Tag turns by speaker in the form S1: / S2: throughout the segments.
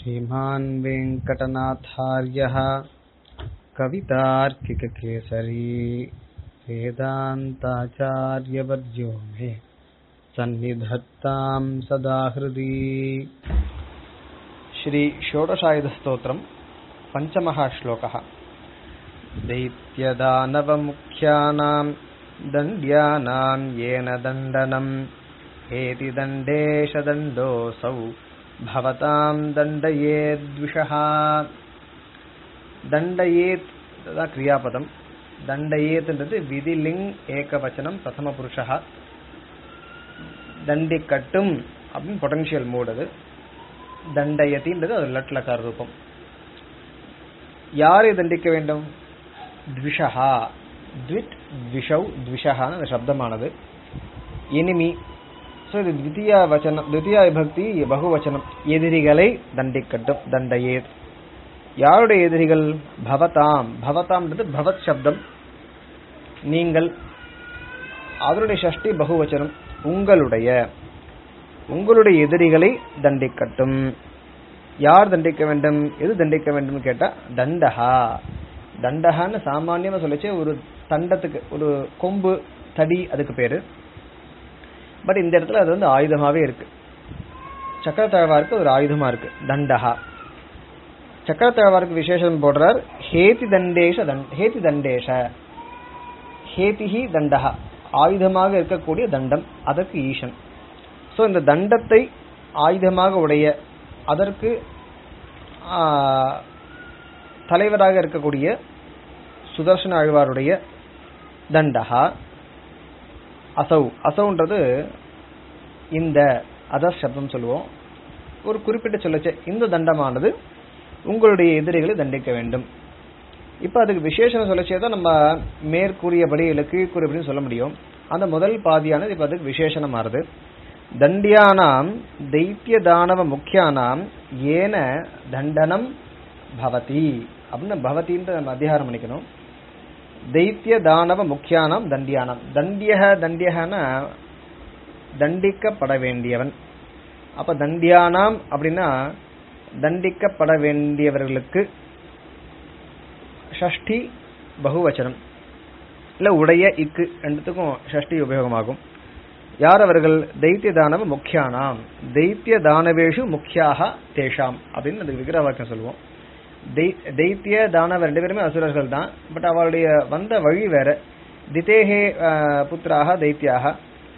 S1: श्रीमान् वेङ्कटनाथार्यः कवितार्किककेसरी वेदान्ताचार्यवर्यो मे सन्निधत्तां सदा हृदि श्रीषोडशायुधस्तोत्रम् पञ्चमः श्लोकः दैत्यदानवमुख्यानां दण्ड्यानां येन दण्डनम् एति दण्डेशदण्डोऽसौ भवतां दण्डयेद्विषः தண்டயேத் தான் கிரியாபதம் தண்டயேத்ன்றது விதிலிங் ஏகவச்சனம் பிரதம புருஷா தண்டிக்கட்டும் அப்படின்னு பொட்டன்ஷியல் மூட் அது தண்டயத்தின்றது அது லட்லக்கார ரூபம் யாரை தண்டிக்க வேண்டும் த்விஷா த்விட் த்விஷவ் த்விஷகான அந்த சப்தமானது எனிமி ஸோ இது த்வித்தியா வச்சனம் த்வித்தியா விபக்தி பகுவச்சனம் எதிரிகளை தண்டிக்கட்டும் தண்டயேத் யாருடைய எதிரிகள் பவதாம் பவதாம்ன்றது பவத் சப்தம் நீங்கள் அதனுடைய ஷஷ்டி பகுவச்சனம் உங்களுடைய உங்களுடைய எதிரிகளை தண்டிக்கட்டும் யார் தண்டிக்க வேண்டும் எது தண்டிக்க வேண்டும் கேட்டா தண்டஹா தண்டஹான்னு சாமானியமா சொல்லிச்சு ஒரு தண்டத்துக்கு ஒரு கொம்பு தடி அதுக்கு பேரு பட் இந்த இடத்துல அது வந்து ஆயுதமாவே இருக்கு சக்கரத்தழவாருக்கு ஒரு ஆயுதமா இருக்கு தண்டஹா சக்கரத்தழவாருக்கு விசேஷம் போடுறார் ஹேதி தண்டேஷ ஹேதி தண்டேஷ ஹேதிஹி தண்டஹா ஆயுதமாக இருக்கக்கூடிய தண்டம் அதற்கு ஈசன் சோ இந்த தண்டத்தை ஆயுதமாக உடைய அதற்கு தலைவராக இருக்கக்கூடிய சுதர்சன ஆழ்வாருடைய தண்டஹா அசௌ அசௌன்றது இந்த அதர் சப்தம் சொல்லுவோம் ஒரு குறிப்பிட்ட சொல்லச்ச இந்த தண்டமானது உங்களுடைய எதிரிகளை தண்டிக்க வேண்டும் இப்ப அதுக்கு விசேஷம் சொல்லச்சே தான் நம்ம மேற்கூறியபடி இல்லை கீழ்கூறியபடி சொல்ல முடியும் அந்த முதல் பாதியானது இப்ப அதுக்கு விசேஷனம் மாறுது தண்டியானாம் தைத்திய தானவ முக்கியானாம் ஏன தண்டனம் பவதி அப்படின்னு பவதின்ற நம்ம அதிகாரம் பண்ணிக்கணும் தைத்திய தானவ முக்கியானாம் தண்டியானாம் தண்டியக தண்டியகனா தண்டிக்கப்பட வேண்டியவன் அப்ப தண்டியானாம் அப்படின்னா தண்டிக்கப்பட வேண்டியவர்களுக்கு ஷஷ்டி பகுவச்சனம் இல்ல உடைய இக்கு ரெண்டுத்துக்கும் ஷஷ்டி உபயோகமாகும் யார் அவர்கள் தைத்திய தானவ முக்கியானாம் தைத்திய தானவேஷு முக்கியாக தேஷாம் அப்படின்னு அதுக்கு விக்கிர வாக்கியம் சொல்லுவோம் தைத்திய தானவ ரெண்டு பேருமே அசுரர்கள் தான் பட் அவளுடைய வந்த வழி வேற திதேகே புத்திராக தைத்தியாக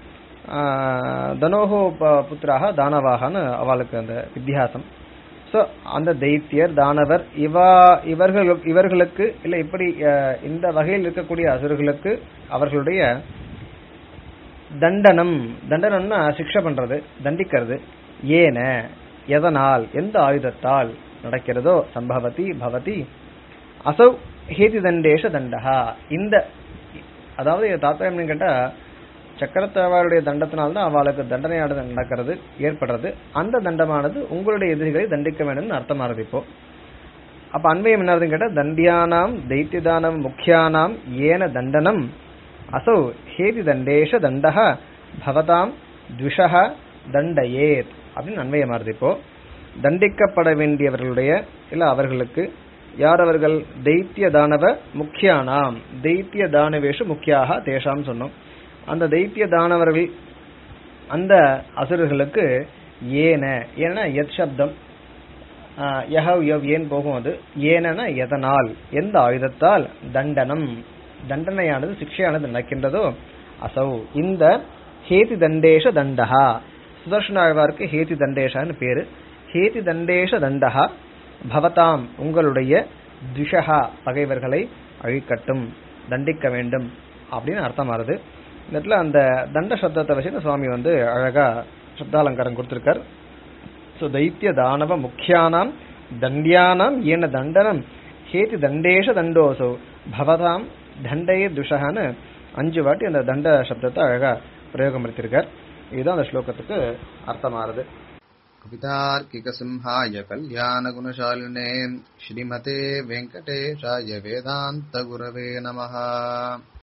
S1: தனோகோ புத்திராக தானவாகனு அவளுக்கு அந்த வித்தியாசம் சோ அந்த தைத்தியர் தானவர் இவா இவர்கள் இவர்களுக்கு இல்ல இப்படி இந்த வகையில் இருக்கக்கூடிய அசுரர்களுக்கு அவர்களுடைய தண்டனம் தண்டனம்னா சிக்ஷை பண்றது தண்டிக்கிறது ஏன எதனால் எந்த ஆயுதத்தால் நடக்கிறதோ சம்பவதி பவதி அசௌ ஹேதி தண்டேஷ தண்டஹா இந்த அதாவது தாத்தாயம் கேட்டா சக்கரத்தவாருடைய தண்டத்தினால்தான் அவளுக்கு தண்டனையானது நடக்கிறது ஏற்படுறது அந்த தண்டமானது உங்களுடைய எதிரிகளை தண்டிக்க வேண்டும்னு அர்த்தமானது இப்போ அப்ப அண்மையம் என்னதுன்னு கேட்டா தண்டியானாம் தைத்தியதானம் முக்கியானாம் ஏன தண்டனம் அசௌ ஹேதி தண்டேஷ தண்டக பவதாம் த்விஷக தண்டயேத் அப்படின்னு அன்வயமாறுது இப்போ தண்டிக்கப்பட வேண்டியவர்களுடைய இல்ல அவர்களுக்கு யார் அவர்கள் தைத்திய தானவ முக்கியானாம் தைத்திய தானவேஷு முக்கியாக தேஷாம் சொன்னோம் அந்த தைத்திய தானவர்கள் அந்த அசுரர்களுக்கு ஏன ஏன்னா எத் சப்தம் யஹவ் யவ் ஏன் போகும் அது ஏனனா எதனால் எந்த ஆயுதத்தால் தண்டனம் தண்டனையானது சிக்ஷையானது நடக்கின்றதோ அசௌ இந்த ஹேதி தண்டேஷ தண்டஹா சுதர்ஷன ஆழ்வாருக்கு ஹேதி தண்டேஷான்னு பேரு ஹேதி தண்டேஷ தண்டஹா பவதாம் உங்களுடைய துஷகா பகைவர்களை அழிக்கட்டும் தண்டிக்க வேண்டும் அப்படின்னு அர்த்தமாறுது இந்த இடத்துல அந்த தண்ட சப்தத்தை வச்சு சுவாமி வந்து அழகா சப்தாலங்காரம் கொடுத்திருக்கார் ஸோ தைத்திய தானவ முக்கியானாம் தண்டியானாம் ஏன தண்டனம் ஹேதி தண்டேஷ தண்டோசோ பவதாம் தண்டையே துஷகான்னு அஞ்சு வாட்டி அந்த தண்ட சப்தத்தை அழகா பிரயோகம் படுத்திருக்கார் இதுதான் அந்த ஸ்லோகத்துக்கு அர்த்தமாறுது
S2: कवितार्किकसिंहाय कल्याणगुणशालिने श्रीमते वेङ्कटेशाय वेदान्तगुरवे नमः